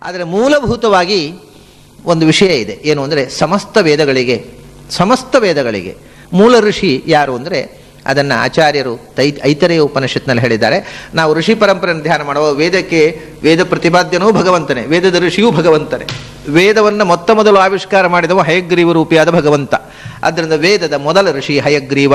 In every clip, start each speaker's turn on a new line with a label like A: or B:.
A: ಆದರೆ ಮೂಲಭೂತವಾಗಿ ಒಂದು ವಿಷಯ ಇದೆ ಏನು ಅಂದರೆ ಸಮಸ್ತ ವೇದಗಳಿಗೆ ಸಮಸ್ತ ವೇದಗಳಿಗೆ ಮೂಲ ಋಷಿ ಯಾರು ಅಂದರೆ ಅದನ್ನು ಆಚಾರ್ಯರು ತೈ ಐತರೆಯ ಉಪನಿಷತ್ನಲ್ಲಿ ಹೇಳಿದ್ದಾರೆ ನಾವು ಋಷಿ ಪರಂಪರೆಯನ್ನು ಧ್ಯಾನ ಮಾಡುವ ವೇದಕ್ಕೆ ವೇದ ಪ್ರತಿಪಾದ್ಯನೂ ಭಗವಂತನೇ ವೇದದ ಋಷಿಯೂ ಭಗವಂತನೇ ವೇದವನ್ನು ಮೊತ್ತ ಮೊದಲು ಆವಿಷ್ಕಾರ ಮಾಡಿದವ ಹಯಗ್ರೀವ ರೂಪಿಯಾದ ಭಗವಂತ ಆದ್ದರಿಂದ ವೇದದ ಮೊದಲ ಋಷಿ ಹಯಗ್ರೀವ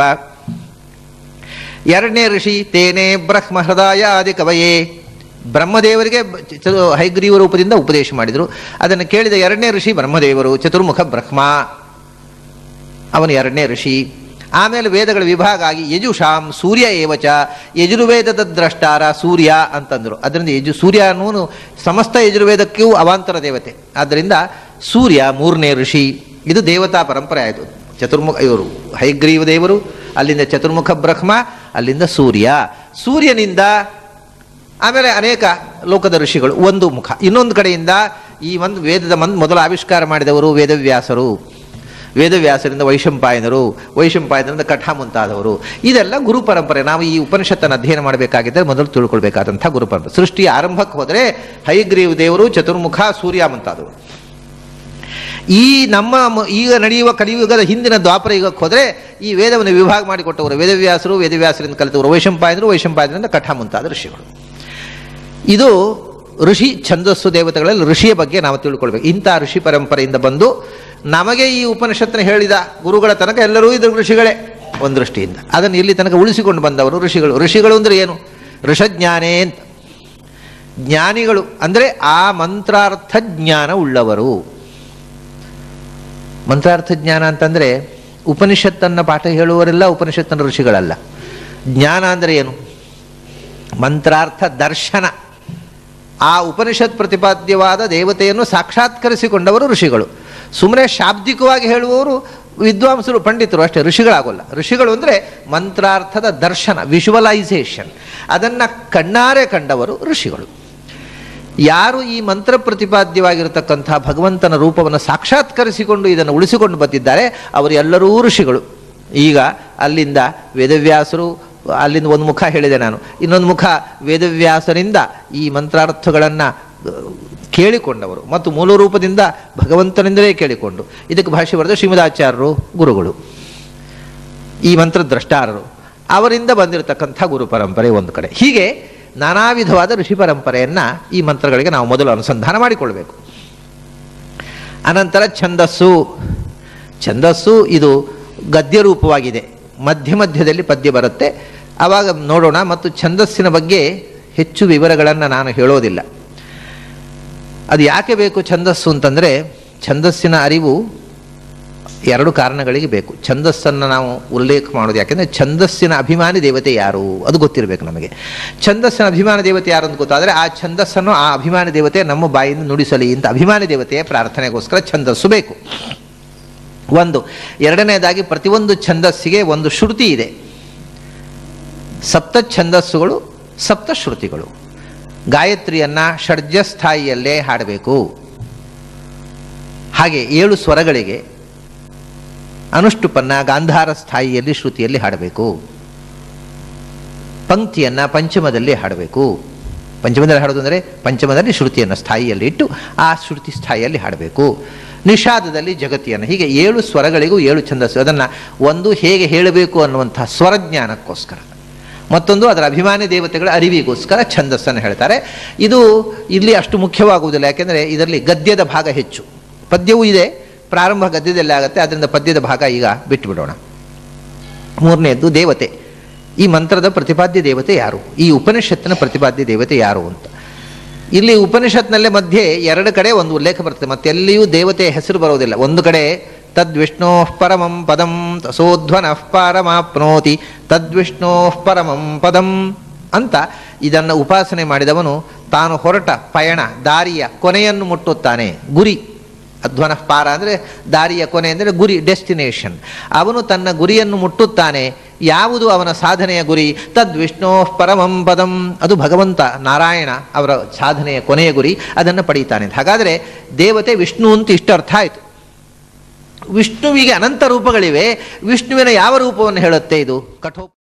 A: ಎರಡನೇ ಋಷಿ ತೇನೇ ಬ್ರಹ್ಮ ಹೃದಯ ಆದಿ ಕವಯೇ ಬ್ರಹ್ಮದೇವರಿಗೆ ಬ- ಚ- ಹಯಗ್ರೀವ ರೂಪದಿಂದ ಉಪದೇಶ ಮಾಡಿದರು ಅದನ್ನು ಕೇಳಿದ ಎರಡನೇ ಋಷಿ ಬ್ರಹ್ಮದೇವರು ಚತುರ್ಮುಖ ಬ್ರಹ್ಮ ಅವನು ಎರಡನೇ ಋಷಿ ಆಮೇಲೆ ವೇದಗಳ ವಿಭಾಗ ಆಗಿ ಯಜುಷಾಂ ಸೂರ್ಯ ಏವಚ ಯಜುರ್ವೇದದ ದ್ರಷ್ಟಾರ ಸೂರ್ಯ ಅಂತಂದರು ಅದರಿಂದ ಯಜು ಸೂರ್ಯ ಅನ್ನೋನು ಸಮಸ್ತ ಯಜುರ್ವೇದಕ್ಕೂ ಅವಾಂತರ ದೇವತೆ ಆದ್ದರಿಂದ ಸೂರ್ಯ ಮೂರನೇ ಋಷಿ ಇದು ದೇವತಾ ಪರಂಪರೆ ಆಯಿತು ಚತುರ್ಮುಖ ಇವರು ಹೈಗ್ರೀವ ದೇವರು ಅಲ್ಲಿಂದ ಚತುರ್ಮುಖ ಬ್ರಹ್ಮ ಅಲ್ಲಿಂದ ಸೂರ್ಯ ಸೂರ್ಯನಿಂದ ಆಮೇಲೆ ಅನೇಕ ಲೋಕದ ಋಷಿಗಳು ಒಂದು ಮುಖ ಇನ್ನೊಂದು ಕಡೆಯಿಂದ ಈ ಒಂದು ವೇದದ ಮನ್ ಮೊದಲು ಆವಿಷ್ಕಾರ ಮಾಡಿದವರು ವೇದವ್ಯಾಸರು ವೇದವ್ಯಾಸರಿಂದ ವೈಶಂಪಾಯನರು ವೈಶಂಪಾಯನರಿಂದ ಕಠ ಮುಂತಾದವರು ಇದೆಲ್ಲ ಗುರು ಪರಂಪರೆ ನಾವು ಈ ಉಪನಿಷತ್ತನ್ನು ಅಧ್ಯಯನ ಮಾಡಬೇಕಾಗಿದ್ದರೆ ಮೊದಲು ತಿಳ್ಕೊಳ್ಬೇಕಾದಂಥ ಗುರು ಪರಂಪರೆ ಸೃಷ್ಟಿ ಆರಂಭಕ್ಕೆ ಹೋದರೆ ಹೈಗ್ರೀವ ದೇವರು ಚತುರ್ಮುಖ ಸೂರ್ಯ ಮುಂತಾದವರು ಈ ನಮ್ಮ ಮ- ಈಗ ನಡೆಯುವ ಕಲಿಯುಗದ ಹಿಂದಿನ ದ್ವಾಪರ ಯುಗಕ್ಕೆ ಹೋದರೆ ಈ ವೇದವನ್ನು ವಿಭಾಗ ಮಾಡಿಕೊಟ್ಟವರು ವೇದವ್ಯಾಸರು ವೇದವ್ಯಾಸರಿಂದ ಕಲಿತವರು ವೈಶಂಪಾಯನರು ವೈಶಂಪಾಯನರಿಂದ ಕಠ ಮುಂತಾದ ಋಷಿಗಳು ಇದು ಋಷಿ ಛಂದಸ್ಸು ದೇವತೆಗಳಲ್ಲಿ ಋಷಿಯ ಬಗ್ಗೆ ನಾವು ತಿಳ್ಕೊಳ್ಬೇಕು ಇಂಥ ಋಷಿ ಪರಂಪರೆಯಿಂದ ಬಂದು ನಮಗೆ ಈ ಉಪನಿಷತ್ತನ್ನು ಹೇಳಿದ ಗುರುಗಳ ತನಕ ಎಲ್ಲರೂ ಇದು ಋಷಿಗಳೇ ಒಂದು ದೃಷ್ಟಿಯಿಂದ ಅದನ್ನು ಇಲ್ಲಿ ತನಕ ಉಳಿಸಿಕೊಂಡು ಬಂದವರು ಋಷಿಗಳು ಋಷಿಗಳು ಅಂದರೆ ಏನು ಋಷಜ್ಞಾನೇ ಅಂತ ಜ್ಞಾನಿಗಳು ಅಂದರೆ ಆ ಮಂತ್ರಾರ್ಥ ಜ್ಞಾನ ಉಳ್ಳವರು ಮಂತ್ರಾರ್ಥ ಜ್ಞಾನ ಅಂತಂದರೆ ಉಪನಿಷತ್ತನ್ನು ಪಾಠ ಹೇಳುವವರೆಲ್ಲ ಉಪನಿಷತ್ತನ ಋಷಿಗಳಲ್ಲ ಜ್ಞಾನ ಅಂದರೆ ಏನು ಮಂತ್ರಾರ್ಥ ದರ್ಶನ ಆ ಉಪನಿಷತ್ ಪ್ರತಿಪಾದ್ಯವಾದ ದೇವತೆಯನ್ನು ಸಾಕ್ಷಾತ್ಕರಿಸಿಕೊಂಡವರು ಋಷಿಗಳು ಸುಮ್ಮನೆ ಶಾಬ್ದಿಕವಾಗಿ ಹೇಳುವವರು ವಿದ್ವಾಂಸರು ಪಂಡಿತರು ಅಷ್ಟೇ ಋಷಿಗಳಾಗೋಲ್ಲ ಋಷಿಗಳು ಅಂದರೆ ಮಂತ್ರಾರ್ಥದ ದರ್ಶನ ವಿಜುವಲೈಸೇಷನ್ ಅದನ್ನು ಕಣ್ಣಾರೆ ಕಂಡವರು ಋಷಿಗಳು ಯಾರು ಈ ಮಂತ್ರ ಪ್ರತಿಪಾದ್ಯವಾಗಿರತಕ್ಕಂಥ ಭಗವಂತನ ರೂಪವನ್ನು ಸಾಕ್ಷಾತ್ಕರಿಸಿಕೊಂಡು ಇದನ್ನು ಉಳಿಸಿಕೊಂಡು ಬಂದಿದ್ದಾರೆ ಅವರು ಎಲ್ಲರೂ ಋಷಿಗಳು ಈಗ ಅಲ್ಲಿಂದ ವೇದವ್ಯಾಸರು ಅಲ್ಲಿಂದ ಒಂದು ಮುಖ ಹೇಳಿದೆ ನಾನು ಇನ್ನೊಂದು ಮುಖ ವೇದವ್ಯಾಸರಿಂದ ಈ ಮಂತ್ರಾರ್ಥಗಳನ್ನು ಕೇಳಿಕೊಂಡವರು ಮತ್ತು ಮೂಲ ರೂಪದಿಂದ ಭಗವಂತನಿಂದಲೇ ಕೇಳಿಕೊಂಡು ಇದಕ್ಕೆ ಭಾಷೆ ಬರೆದ ಶ್ರೀಮದಾಚಾರ್ಯರು ಗುರುಗಳು ಈ ಮಂತ್ರ ದ್ರಷ್ಟಾರರು ಅವರಿಂದ ಬಂದಿರತಕ್ಕಂಥ ಗುರು ಪರಂಪರೆ ಒಂದು ಕಡೆ ಹೀಗೆ ನಾನಾ ವಿಧವಾದ ಋಷಿ ಪರಂಪರೆಯನ್ನು ಈ ಮಂತ್ರಗಳಿಗೆ ನಾವು ಮೊದಲು ಅನುಸಂಧಾನ ಮಾಡಿಕೊಳ್ಬೇಕು ಅನಂತರ ಛಂದಸ್ಸು ಛಂದಸ್ಸು ಇದು ಗದ್ಯ ರೂಪವಾಗಿದೆ ಮಧ್ಯ ಮಧ್ಯದಲ್ಲಿ ಪದ್ಯ ಬರುತ್ತೆ ಆವಾಗ ನೋಡೋಣ ಮತ್ತು ಛಂದಸ್ಸಿನ ಬಗ್ಗೆ ಹೆಚ್ಚು ವಿವರಗಳನ್ನು ನಾನು ಹೇಳೋದಿಲ್ಲ ಅದು ಯಾಕೆ ಬೇಕು ಛಂದಸ್ಸು ಅಂತಂದರೆ ಛಂದಸ್ಸಿನ ಅರಿವು ಎರಡು ಕಾರಣಗಳಿಗೆ ಬೇಕು ಛಂದಸ್ಸನ್ನು ನಾವು ಉಲ್ಲೇಖ ಮಾಡೋದು ಯಾಕೆಂದರೆ ಛಂದಸ್ಸಿನ ಅಭಿಮಾನಿ ದೇವತೆ ಯಾರು ಅದು ಗೊತ್ತಿರಬೇಕು ನಮಗೆ ಛಂದಸ್ಸಿನ ಅಭಿಮಾನಿ ದೇವತೆ ಯಾರು ಅಂತ ಗೊತ್ತಾದರೆ ಆ ಛಂದಸ್ಸನ್ನು ಆ ಅಭಿಮಾನಿ ದೇವತೆ ನಮ್ಮ ಬಾಯಿಂದ ನುಡಿಸಲಿ ಅಂತ ಅಭಿಮಾನಿ ದೇವತೆಯ ಪ್ರಾರ್ಥನೆಗೋಸ್ಕರ ಛಂದಸ್ಸು ಬೇಕು ಒಂದು ಎರಡನೇದಾಗಿ ಪ್ರತಿಯೊಂದು ಛಂದಸ್ಸಿಗೆ ಒಂದು ಶ್ರುತಿ ಇದೆ ಸಪ್ತ ಛಂದಸ್ಸುಗಳು ಸಪ್ತ ಶ್ರುತಿಗಳು ಗಾಯತ್ರಿಯನ್ನು ಷಡ್ಜಸ್ಥಾಯಿಯಲ್ಲೇ ಹಾಡಬೇಕು ಹಾಗೆ ಏಳು ಸ್ವರಗಳಿಗೆ ಅನುಷ್ಟುಪನ್ನ ಗಾಂಧಾರ ಸ್ಥಾಯಿಯಲ್ಲಿ ಶ್ರುತಿಯಲ್ಲಿ ಹಾಡಬೇಕು ಪಂಕ್ತಿಯನ್ನು ಪಂಚಮದಲ್ಲಿ ಹಾಡಬೇಕು ಪಂಚಮದಲ್ಲಿ ಹಾಡೋದು ಅಂದರೆ ಪಂಚಮದಲ್ಲಿ ಶ್ರುತಿಯನ್ನು ಸ್ಥಾಯಿಯಲ್ಲಿ ಇಟ್ಟು ಆ ಶ್ರುತಿ ಸ್ಥಾಯಿಯಲ್ಲಿ ಹಾಡಬೇಕು ನಿಷಾದದಲ್ಲಿ ಜಗತಿಯನ್ನು ಹೀಗೆ ಏಳು ಸ್ವರಗಳಿಗೂ ಏಳು ಛಂದಸ್ಸು ಅದನ್ನು ಒಂದು ಹೇಗೆ ಹೇಳಬೇಕು ಅನ್ನುವಂಥ ಸ್ವರಜ್ಞಾನಕ್ಕೋಸ್ಕರ ಮತ್ತೊಂದು ಅದರ ಅಭಿಮಾನಿ ದೇವತೆಗಳ ಅರಿವಿಗೋಸ್ಕರ ಛಂದಸ್ಸನ್ನು ಹೇಳ್ತಾರೆ ಇದು ಇಲ್ಲಿ ಅಷ್ಟು ಮುಖ್ಯವಾಗುವುದಿಲ್ಲ ಯಾಕೆಂದರೆ ಇದರಲ್ಲಿ ಗದ್ಯದ ಭಾಗ ಹೆಚ್ಚು ಪದ್ಯವೂ ಇದೆ ಪ್ರಾರಂಭ ಗದ್ಯದಲ್ಲಿ ಆಗುತ್ತೆ ಅದರಿಂದ ಪದ್ಯದ ಭಾಗ ಈಗ ಬಿಟ್ಟುಬಿಡೋಣ ಮೂರನೆಯದ್ದು ದೇವತೆ ಈ ಮಂತ್ರದ ಪ್ರತಿಪಾದ್ಯ ದೇವತೆ ಯಾರು ಈ ಉಪನಿಷತ್ತಿನ ಪ್ರತಿಪಾದ್ಯ ದೇವತೆ ಯಾರು ಅಂತ ಇಲ್ಲಿ ಉಪನಿಷತ್ನಲ್ಲೇ ಮಧ್ಯೆ ಎರಡು ಕಡೆ ಒಂದು ಉಲ್ಲೇಖ ಬರ್ತದೆ ಮತ್ತೆಲ್ಲಿಯೂ ದೇವತೆಯ ಹೆಸರು ಬರೋದಿಲ್ಲ ಒಂದು ಕಡೆ ತದ್ವಿಷ್ಣೋ ಪರಮಂ ಪದಂ ತಸೋಧ್ವನಃ ಪರಮಾಪ್ನೋತಿ ತದ್ವಿಷ್ಣೋ ಪರಮಂ ಪದಂ ಅಂತ ಇದನ್ನು ಉಪಾಸನೆ ಮಾಡಿದವನು ತಾನು ಹೊರಟ ಪಯಣ ದಾರಿಯ ಕೊನೆಯನ್ನು ಮುಟ್ಟುತ್ತಾನೆ ಗುರಿ ಅಧ್ವನ ಪಾರ ಅಂದರೆ ದಾರಿಯ ಕೊನೆ ಅಂದರೆ ಗುರಿ ಡೆಸ್ಟಿನೇಷನ್ ಅವನು ತನ್ನ ಗುರಿಯನ್ನು ಮುಟ್ಟುತ್ತಾನೆ ಯಾವುದು ಅವನ ಸಾಧನೆಯ ಗುರಿ ತದ್ವಿಷ್ಣೋ ಪರಮಂ ಪದಂ ಅದು ಭಗವಂತ ನಾರಾಯಣ ಅವರ ಸಾಧನೆಯ ಕೊನೆಯ ಗುರಿ ಅದನ್ನು ಪಡೀತಾನೆ ಹಾಗಾದರೆ ದೇವತೆ ವಿಷ್ಣು ಅಂತ ಇಷ್ಟು ಅರ್ಥ ಆಯಿತು ವಿಷ್ಣುವಿಗೆ ಅನಂತ ರೂಪಗಳಿವೆ ವಿಷ್ಣುವಿನ ಯಾವ ರೂಪವನ್ನು ಹೇಳುತ್ತೆ ಇದು ಕಠೋ